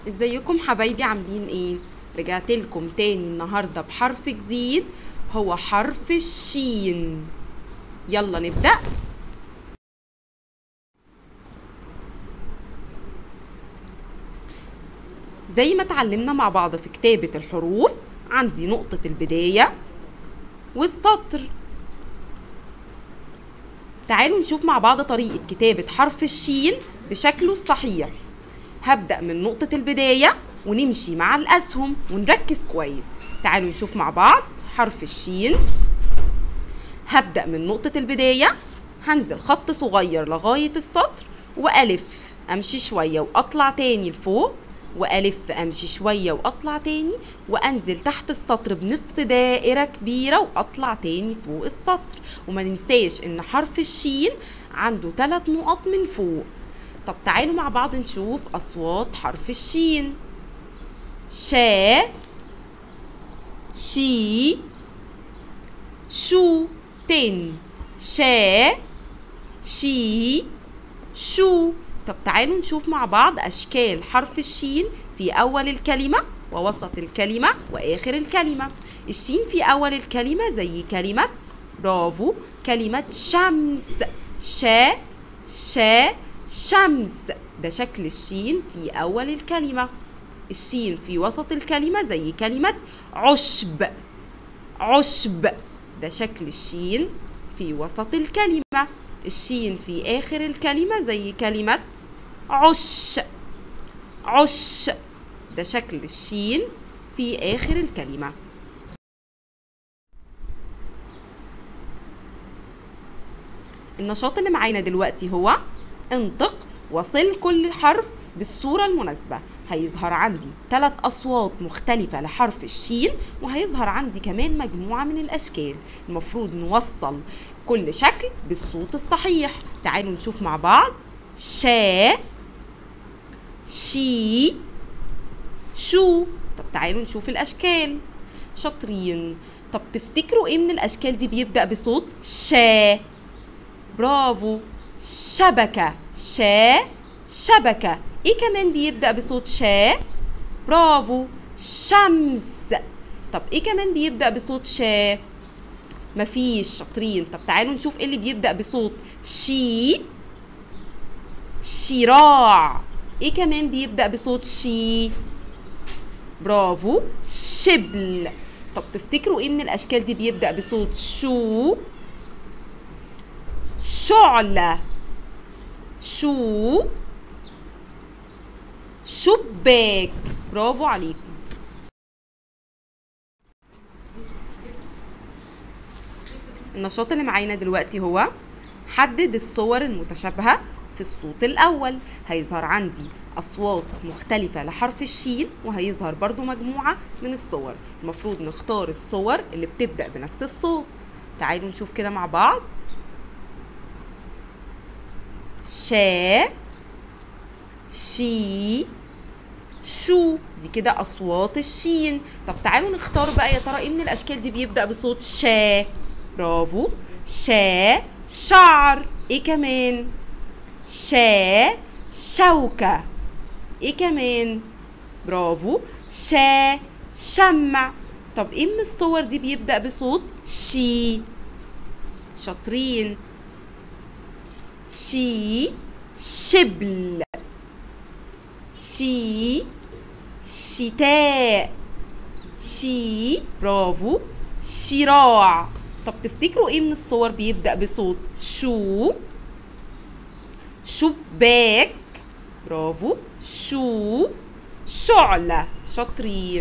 ازيكم حبايبي عاملين ايه رجعت لكم تاني النهارده بحرف جديد هو حرف الشين يلا نبدأ زي ما اتعلمنا مع بعض في كتابة الحروف عندي نقطة البداية والسطر تعالوا نشوف مع بعض طريقة كتابة حرف الشين بشكله الصحيح هبدأ من نقطة البداية ونمشي مع الأسهم ونركز كويس تعالوا نشوف مع بعض حرف الشين هبدأ من نقطة البداية هنزل خط صغير لغاية السطر وألف أمشي شوية وأطلع تاني لفوق وألف أمشي شوية وأطلع تاني وأنزل تحت السطر بنصف دائرة كبيرة وأطلع تاني فوق السطر وما ننساش إن حرف الشين عنده ثلاث نقط من فوق طب تعالوا مع بعض نشوف أصوات حرف الشين شا شي شو تاني شا شي شو طب تعالوا نشوف مع بعض أشكال حرف الشين في أول الكلمة ووسط الكلمة وآخر الكلمة الشين في أول الكلمة زي كلمة برافو كلمة شمس شا شا شمس ده شكل الشين في أول الكلمة الشين في وسط الكلمة زي كلمة عشب عشب ده شكل الشين في وسط الكلمة الشين في آخر الكلمة زي كلمة عش عش ده شكل الشين في آخر الكلمة النشاط اللي معانا دلوقتي هو انطق وصل كل حرف بالصورة المناسبة هيظهر عندي ثلاث أصوات مختلفة لحرف الشين وهيظهر عندي كمان مجموعة من الأشكال المفروض نوصل كل شكل بالصوت الصحيح تعالوا نشوف مع بعض شا شي شو طب تعالوا نشوف الأشكال شاطرين طب تفتكروا ايه من الأشكال دي بيبدأ بصوت شا برافو شبكة شا شبكة ايه كمان بيبدأ بصوت شا برافو شمس طب ايه كمان بيبدأ بصوت شا مفيش شاطرين طب تعالوا نشوف ايه اللي بيبدأ بصوت شي شراع ايه كمان بيبدأ بصوت شي برافو شبل طب تفتكروا ايه من الاشكال دي بيبدأ بصوت شو شعلة شو شباك برافو عليكم النشاط اللي معانا دلوقتي هو حدد الصور المتشابهة في الصوت الأول هيظهر عندي أصوات مختلفة لحرف الشين وهيظهر برضو مجموعة من الصور المفروض نختار الصور اللي بتبدأ بنفس الصوت تعالوا نشوف كده مع بعض شا شي شو دي كده اصوات الشين طب تعالوا نختار بقى يا ترى ايه من الاشكال دي بيبدا بصوت شا برافو شا شعر ايه كمان شا شوكة ايه كمان برافو شا شمع طب ايه من الصور دي بيبدأ بصوت شي شاطرين شي شبل شي شتاء شي برافو شراع طب تفتكروا ايه من الصور بيبدأ بصوت شو شباك برافو شو شعلة شاطرين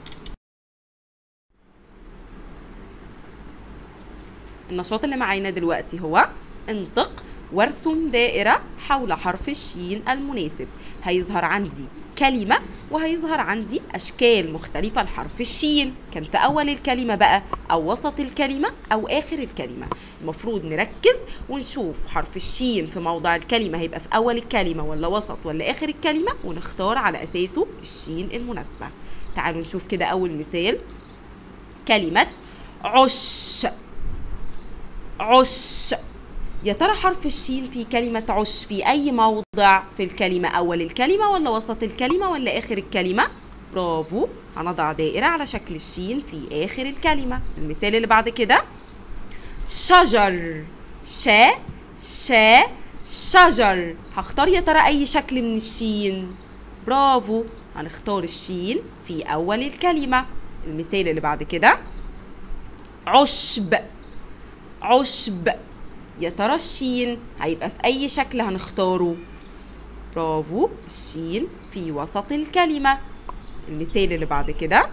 النشاط اللي معانا دلوقتي هو انطق وارسم دائرة حول حرف الشين المناسب هيظهر عندي كلمة وهيظهر عندي أشكال مختلفة لحرف الشين كان في أول الكلمة بقى أو وسط الكلمة أو آخر الكلمة المفروض نركز ونشوف حرف الشين في موضع الكلمة هيبقى في أول الكلمة ولا وسط ولا آخر الكلمة ونختار على أساسه الشين المناسبة تعالوا نشوف كده أول مثال كلمة عش عش يا ترى حرف الشين في كلمة عش في أي موضع في الكلمة أول الكلمة ولا وسط الكلمة ولا آخر الكلمة برافو هنضع دائرة على شكل الشين في آخر الكلمة المثال اللي بعد كده شجر شا شا شجر هختار يا ترى أي شكل من الشين برافو هنختار الشين في أول الكلمة المثال اللي بعد كده عشب عشب يا ترى الشين هيبقى في أي شكل هنختاره برافو الشين في وسط الكلمة المثال اللي بعد كده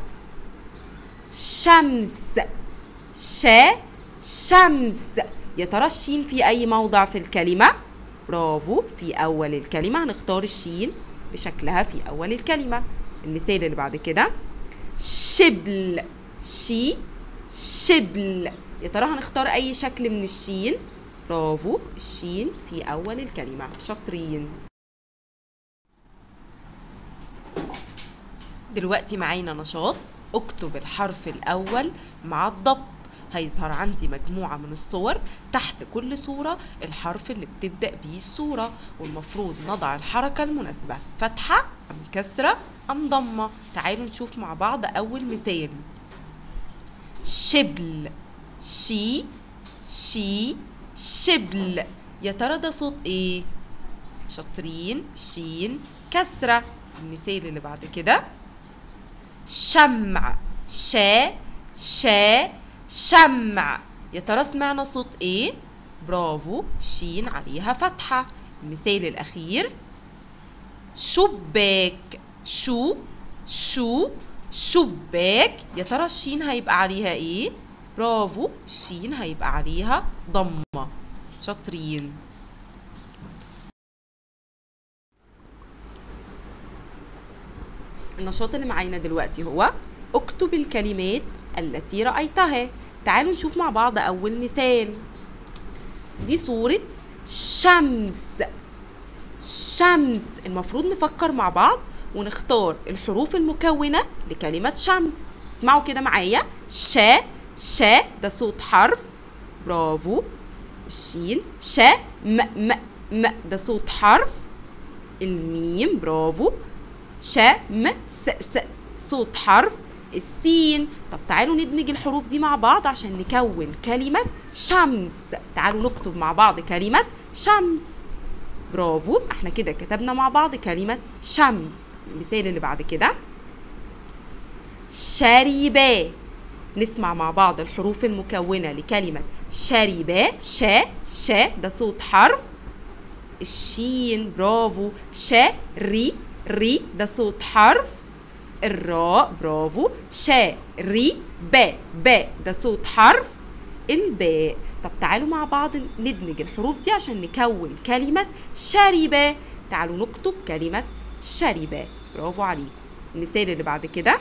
شمس شا شمس يا ترى الشين في أي موضع في الكلمة برافو في أول الكلمة هنختار الشين بشكلها في أول الكلمة المثال اللي بعد كده شبل شي شبل يا ترى هنختار أي شكل من الشين برافو الشين في أول الكلمة شاطرين دلوقتي معانا نشاط اكتب الحرف الأول مع الضبط هيظهر عندي مجموعة من الصور تحت كل صورة الحرف اللي بتبدأ بيه الصورة والمفروض نضع الحركة المناسبة فتحة أم كسرة أم ضمة تعالوا نشوف مع بعض أول مثال شبل شي شي شبل يا ترى ده صوت ايه شاطرين شين كسرة المثال اللي بعد كده شمع شا شا شمع يا ترى سمعنا صوت ايه برافو شين عليها فتحة المثال الأخير شباك شو شو شباك يا ترى الشين هيبقى عليها ايه برافو الشين هيبقى عليها ضمة شاطرين النشاط اللي معانا دلوقتي هو اكتب الكلمات التي رأيتها تعالوا نشوف مع بعض أول مثال دي صورة شمس شمس المفروض نفكر مع بعض ونختار الحروف المكونة لكلمة شمس اسمعوا كده معايا شا شا ده صوت حرف برافو الشين شا م م م ده صوت حرف الميم برافو شا م س س صوت حرف السين طب تعالوا ندمج الحروف دي مع بعض عشان نكون كلمة شمس تعالوا نكتب مع بعض كلمة شمس برافو احنا كده كتبنا مع بعض كلمة شمس المثال اللي بعد كده شربا نسمع مع بعض الحروف المكونة لكلمة شربا شا شا ده صوت حرف الشين برافو شا ري ري ده صوت حرف الراء برافو شا ري با با ده صوت حرف الباء طب تعالوا مع بعض ندمج الحروف دي عشان نكون كلمة شربة تعالوا نكتب كلمة شربة برافو عليك المثال اللي بعد كده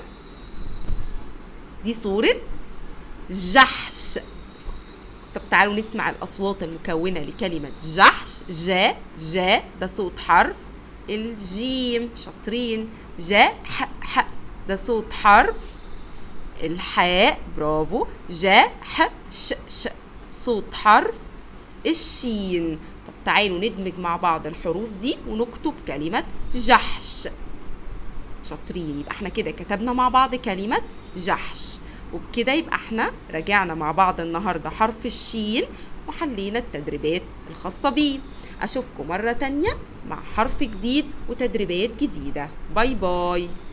دي صورة جحش طب تعالوا نسمع الأصوات المكونة لكلمة جحش جا جا ده صوت حرف الجيم شاطرين جا ح ح ده صوت حرف الحاء برافو جا ح ش ش صوت حرف الشين طب تعالوا ندمج مع بعض الحروف دي ونكتب كلمة جحش شاطرين يبقى احنا كده كتبنا مع بعض كلمة جحش وبكده يبقى احنا راجعنا مع بعض النهاردة حرف الشين وحلينا التدريبات الخاصة بيه أشوفكم مرة تانية مع حرف جديد وتدريبات جديدة باي باي